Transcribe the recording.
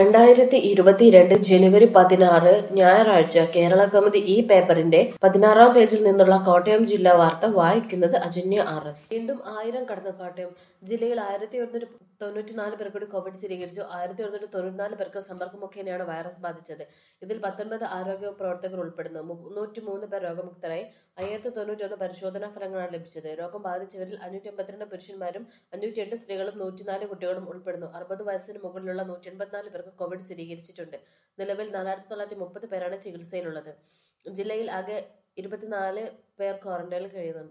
രണ്ടായിരത്തി ഇരുപത്തിരണ്ട് ജനുവരി പതിനാറ് ഞായറാഴ്ച കേരള കൗമുദി ഈ പേപ്പറിന്റെ പതിനാറാം പേജിൽ നിന്നുള്ള കോട്ടയം ജില്ലാ വാർത്ത വായിക്കുന്നത് അജന്യ ആർ എസ് വീണ്ടും ആയിരം കടന്ന കോട്ടയം ജില്ലയിൽ ആയിരത്തി ഒരുന്നൂറ്റി തൊണ്ണൂറ്റിനാല് പേർക്ക് കൂടി കോവിഡ് സ്ഥിരീകരിച്ചു ആയിരത്തി ഒരുന്നൂറ്റി തൊണ്ണൂറ്റിനാല് പേർക്ക് സമ്പർക്കം മുഖേനയാണ് വൈറസ് ബാധിച്ചത് ഇതിൽ പത്തൊൻപത് ആരോഗ്യ പ്രവർത്തകർ ഉൾപ്പെടുന്നു മുന്നൂറ്റി മൂന്ന് പേർ രോഗമുക്തരായി അയ്യായിരത്തി തൊണ്ണൂറ്റൊന്ന് പരിശോധനാ ഫലങ്ങളാണ് ലഭിച്ചത് രോഗം ബാധിച്ചവരിൽ അഞ്ഞൂറ്റി എൺപത്തിരണ്ട് പുരുഷന്മാരും അഞ്ഞൂറ്റി എട്ട് സ്ത്രീകളും നൂറ്റിനാല് കുട്ടികളും ഉൾപ്പെടുന്നു അറുപത് വയസ്സിന് മുകളിലുള്ള നൂറ്റി എൺപത്തിനാല് പേർക്ക് കോവിഡ് സ്ഥിരീകരിച്ചിട്ടുണ്ട് നിലവിൽ നാലായിരത്തി തൊള്ളായിരത്തി മുപ്പത് പേരാണ് ചികിത്സയിലുള്ളത് ജില്ലയിൽ ആകെ ഇരുപത്തിനാല് പേർ ക്വാറന്റൈനിൽ കഴിയുന്നുണ്ട്